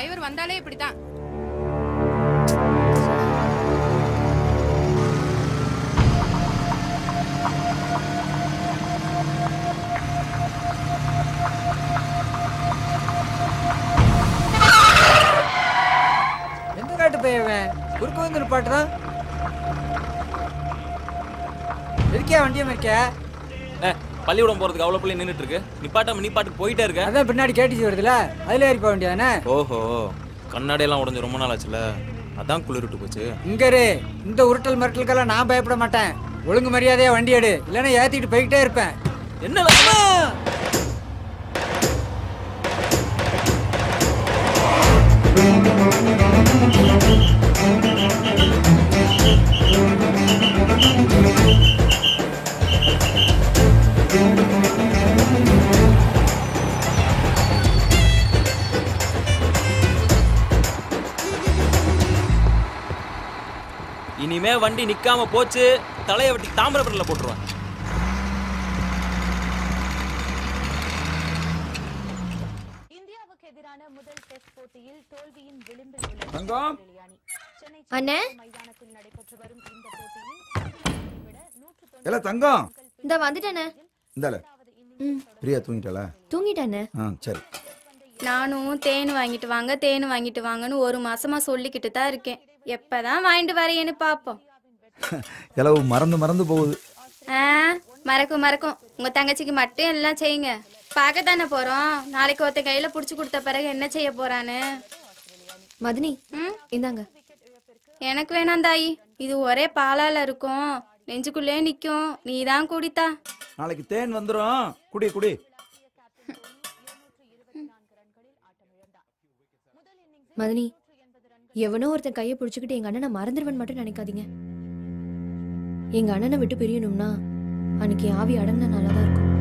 Driver வந்தாலே இப்படித்தான் எந்த காட்டு பையவன் குறுக்க வந்து நிப்பாட்டுறான் இருக்கியா வண்டியை இருக்கியா ஏ பள்ளிக்கூடம் போறதுக்கு அவ்வளோ பிள்ளை நின்றுட்டு இருக்கு நிப்பாட்டாம நீ பாட்டுக்கு போயிட்டே இருக்க அதான் பின்னாடி கேட்டுச்சு வருதுல அதுல ஏறி போக வேண்டியதானே ஓஹோ கண்ணாடியெல்லாம் உடஞ்சு ரொம்ப நாள் ஆச்சுல அதான் குளிர்விட்டு போச்சு இங்க இரு இந்த உருட்டல் மிரட்டலுக்கெல்லாம் நான் பயப்பட மாட்டேன் ஒழுங்கு மரியாதையா வண்டி எடு இல்லைன்னா ஏத்திட்டு போய்கிட்டே இருப்பேன் என்ன லட்சுமா? இனிமே வண்டி நிக்காம போச்சு தலையை வெட்டி தாமிரபரணில போட்டுருவேன் இந்தியாவுக்கு எதிரான முதல் டெஸ்ட் போட்டியில் தோல்வியின் விளிம்பில் உள்ள தங்கம் ஆஸ்திரேலிய அணி. சென்னை அண்ணே மைதானத்தில் நடைபெற்று வரும் இந்த போட்டியில் இந்தியாவை விட நூற்று இல்ல தங்கம் இந்த வந்துட்டேனே இந்தால ம் பிரியா தூங்கிட்டாளா தூங்கிட்டேனே ஆ சரி நானும் தேன் வாங்கிட்டு வாங்க தேன் வாங்கிட்டு வாங்கன்னு ஒரு மாசமா சொல்லிக்கிட்டு தான் இருக்கேன் எப்பதான் வாங்கிட்டு வரேன்னு பாப்போம் இளவு மறந்து மறந்து போகுது ஆ மறக்கும் மறக்கும் உங்க தங்கச்சிக்கு மட்டும் எல்லாம் செய்யுங்க பார்க்க தானே போறோம் நாளைக்கு ஒருத்த கையில புடிச்சு கொடுத்த பிறகு என்ன செய்ய போறான்னு மதினி ம் இந்தாங்க எனக்கு வேணாம் தாயி இது ஒரே பாலால இருக்கும் நெஞ்சுக்குள்ளே நிக்கும் நீ தான் குடித்தா நாளைக்கு தேன் வந்துரும் குடி குடி மதினி எவனோ ஒருத்தன் கையை பிடிச்சிக்கிட்டு எங்க அண்ணனை மறந்துடுவன் மட்டும் நினைக்காதீங்க எங்க அண்ணனை விட்டு பிரியணும்னா அன்னைக்கு ஆவி அடங்கின நல்லா தான் இருக்கும்